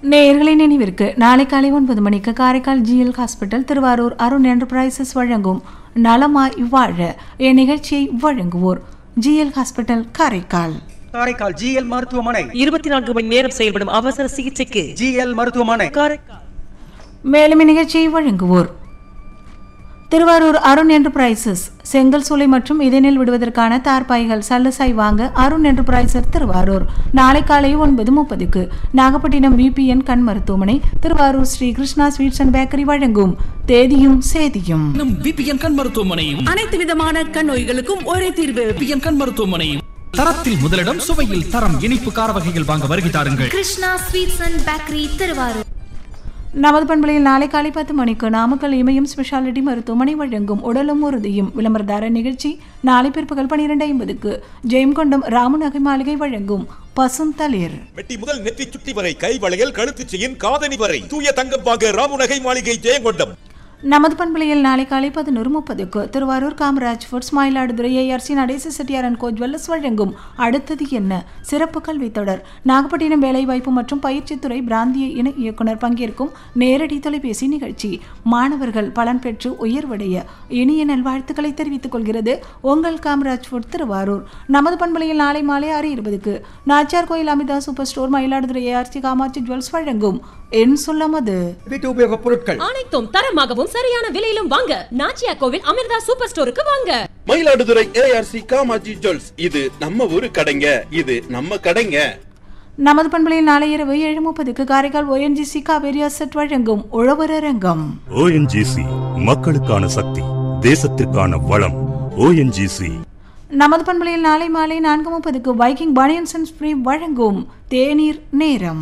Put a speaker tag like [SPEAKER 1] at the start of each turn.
[SPEAKER 1] நேயர்களின் நினைவிற்கு நாளை காலை ஒன்பது மணிக்கு Karaikal GL hospital Thiruvarur Arun enterprises வழங்கும் நலமாய் வாழ இந்நிகழ்ச்சியை வழங்குவோர் GL hospital Karaikal
[SPEAKER 2] Karaikal GL மருத்துவமனை
[SPEAKER 3] இருபத்தி நான்கு மணி நேரம் செயல்படும் அவசர சிகிச்சைக்கு
[SPEAKER 2] ஜிஎல் மருத்துவமனை
[SPEAKER 3] காரைக்கால்
[SPEAKER 1] மேலும் இந்நிகழ்ச்சியை வழங்குவோர் திருவாரூர் அருண் என்டர்பிரைசஸ் செங்கல் சூளை மற்றும் இதனில் விடுவதற்கான தார்பாய்கள் சல்லுசாய் வாங்க அருண் என்டர்பிரைசர் திருவாரூர் நாளை காலை ஒன்பது முப்பதுக்கு நாகப்பட்டினம் விபிஎன் கண் மருத்துவமனை Thiruvarur Shri Krishna sweets and bakery வழங்கும் தேதியும் சேதியும்
[SPEAKER 4] நம் விபிஎன் கண் மருத்துவமனையும்
[SPEAKER 5] அனைத்து விதமான கண் நோய்களுக்கும் ஒரே தீர்வு
[SPEAKER 4] விபிஎன் கண் மருத்துவமனையும் தரத்தில் முதலிடம் சுவையில் தரம் இனிப்பு கார வகைகள் வாங்க வருகை தாருங்கள்
[SPEAKER 6] Krishna sweets and bakery Thiruvarur
[SPEAKER 1] நமது பண்பலையில் நாளை காலை பத்து மணிக்கு நாமக்கல் இமயம் ஸ்பெஷாலிட்டி மருத்துவமனை வழங்கும் உடலும் உறுதியும் விளம்பரதார நிகழ்ச்சி நாளை பிற்பகல் பனிரெண்டு ஐம்பதுக்கு ஜெயம்கொண்டம் ராமநகை மாளிகை வழங்கும் பசும் தளிர்
[SPEAKER 7] மெட்டி முதல் நெற்றி சுட்டி வரை கை வளையல் கழுத்து செயின் காதணி வரை தூய தங்கம் வாங்க ராமுநகை மாளிகை ஜெயங்கொண்டம்
[SPEAKER 1] நமது பண்பலையில் நாளை காலை பதினோரு முப்பதுக்கு திருவாரூர் காமராஜ் ஃபுட்ஸ் மயிலாடுதுறை ஏஆர்சி நடேச செட்டியாரன் கோ ஜுவல்லர்ஸ் வழங்கும் அடுத்தது என்ன சிறப்பு கல்வி தொடர் நாகப்பட்டினம் வேலைவாய்ப்பு மற்றும் பயிற்சித்துறை பிராந்திய இணை இயக்குனர் பங்கேற்கும் நேரடி தொலைபேசி நிகழ்ச்சி மாணவர்கள் பலன் பெற்று உயர்வடைய இனிய நல்வாழ்த்துக்களை தெரிவித்துக் கொள்கிறது உங்கள் காமராஜ் ஃபுட் திருவாரூர் நமது பண்பலையில் நாளை மாலை ஆறு இருபதுக்கு Nachiyar Koil Amitha super store Mayiladuthurai ARC Kamakshi jewels வழங்கும் என் சொல்லமது
[SPEAKER 2] வீட்டு உபயோகப் பொருட்கள்
[SPEAKER 8] அனைத்தும் தரமாகவும் சரியான விலையிலும் வாங்க நாச்சியா கோவில் அமிர்தா சூப்பர் ஸ்டோருக்கு வாங்க
[SPEAKER 9] மயிலாடுதுறை ஏஆர்சி காமாஜி ஜுவல்ஸ் இது நம்ம ஊரு கடைங்க இது நம்ம கடைங்க
[SPEAKER 1] நமது பண்பலையில் நாளை இரவு ஏழு முப்பதுக்கு காரைக்கால் ஓஎன்ஜிசி காவேரி அசட் வழங்கும் உழவர் அரங்கம்
[SPEAKER 10] ஓஎன்ஜிசி மக்களுக்கான சக்தி தேசத்திற்கான வளம் ஓஎன்ஜிசி
[SPEAKER 1] நமது பண்பலையில் நாளை மாலை நான்கு முப்பதுக்கு பைக்கிங் பனியன்ஸ் அண்ட் ஃப்ரீ வழங்கும் தேநீர் நேரம்